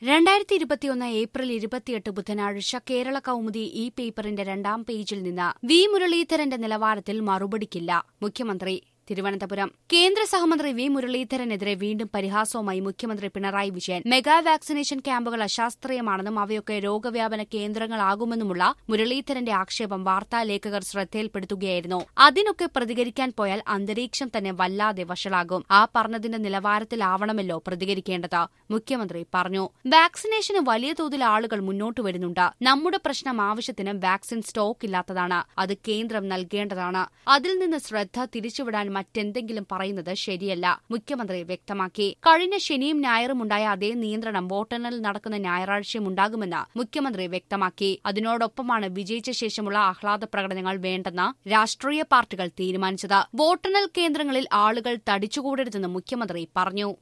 രണ്ടായിരത്തി ഇരുപത്തിയൊന്ന് ഏപ്രിൽ ഇരുപത്തിയെട്ട് ബുധനാഴ്ച കേരള കൗമുദി ഈ പേപ്പറിന്റെ രണ്ടാം പേജിൽ നിന്ന് വി മുരളീധരന്റെ നിലവാരത്തിൽ മറുപടിക്കില്ല മുഖ്യമന്ത്രി തിരുവനന്തപുരം കേന്ദ്ര സഹമന്ത്രി വി മുരളീധരനെതിരെ വീണ്ടും പരിഹാസവുമായി മുഖ്യമന്ത്രി പിണറായി വിജയൻ മെഗാ വാക്സിനേഷൻ ക്യാമ്പുകൾ അശാസ്ത്രീയമാണെന്നും അവയൊക്കെ രോഗവ്യാപന കേന്ദ്രങ്ങളാകുമെന്നുമുള്ള മുരളീധരന്റെ ആക്ഷേപം വാർത്താലേഖകർ ശ്രദ്ധയിൽപ്പെടുത്തുകയായിരുന്നു അതിനൊക്കെ പ്രതികരിക്കാൻ പോയാൽ അന്തരീക്ഷം തന്നെ വല്ലാതെ വഷളാകും ആ പറഞ്ഞതിന്റെ നിലവാരത്തിലാവണമല്ലോ പ്രതികരിക്കേണ്ടത് മുഖ്യമന്ത്രി പറഞ്ഞു വാക്സിനേഷന് വലിയ തോതിൽ ആളുകൾ മുന്നോട്ട് വരുന്നുണ്ട് നമ്മുടെ പ്രശ്നം ആവശ്യത്തിന് വാക്സിൻ സ്റ്റോക്ക് ഇല്ലാത്തതാണ് അത് കേന്ദ്രം നൽകേണ്ടതാണ് അതിൽ നിന്ന് ശ്രദ്ധ തിരിച്ചുവിടാൻ മറ്റെന്തെങ്കിലും പറയുന്നത് ശരിയല്ല മുഖ്യമന്ത്രി വ്യക്തമാക്കി കഴിഞ്ഞ ശനിയും ഞായറും ഉണ്ടായ അതേ നിയന്ത്രണം വോട്ടെണ്ണൽ നടക്കുന്ന ഞായറാഴ്ചയും ഉണ്ടാകുമെന്ന് മുഖ്യമന്ത്രി വ്യക്തമാക്കി അതിനോടൊപ്പമാണ് വിജയിച്ച ശേഷമുള്ള ആഹ്ലാദ പ്രകടനങ്ങൾ വേണ്ടെന്ന് രാഷ്ട്രീയ പാർട്ടികൾ തീരുമാനിച്ചത് വോട്ടെണ്ണൽ കേന്ദ്രങ്ങളിൽ ആളുകൾ തടിച്ചുകൂടരുതെന്ന് മുഖ്യമന്ത്രി പറഞ്ഞു